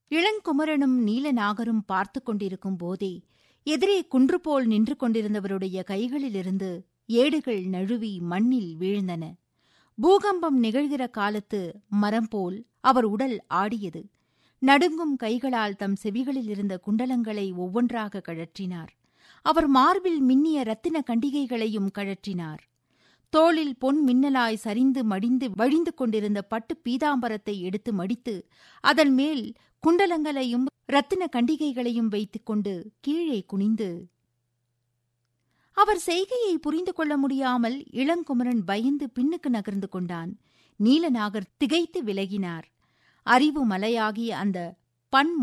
இளங்குமரனும் நீலநாகரும் பார்த்து கொண்டிருக்கும் போதே எதிரே குன்று போல் நின்று கொண்டிருந்தவருடைய கைகளிலிருந்து ஏடுகள் நழுவி மண்ணில் வீழ்ந்தன பூகம்பம் நிகழ்கிற காலத்து மரம் போல் அவர் உடல் ஆடியது நடுங்கும் கைகளால் தம் செவிகளில் இருந்த குண்டலங்களை ஒவ்வொன்றாக கழற்றினார் அவர் மார்பில் மின்னிய ரத்தின கண்டிகைகளையும் கழற்றினார் தோளில் பொன் மின்னலாய் சரிந்து மடிந்து வழிந்து கொண்டிருந்த பட்டு பீதாம்பரத்தை எடுத்து மடித்து அதன் மேல் குண்டலங்களையும் ரத்தின கண்டிகைகளையும் வைத்துக் கொண்டு கீழே குனிந்து அவர் செய்கையை புரிந்து கொள்ள முடியாமல் இளங்குமரன் பயந்து பின்னுக்கு நகர்ந்து கொண்டான் நீலநாகர் திகைத்து விலகினார் அறிவு மலையாகிய அந்த பன்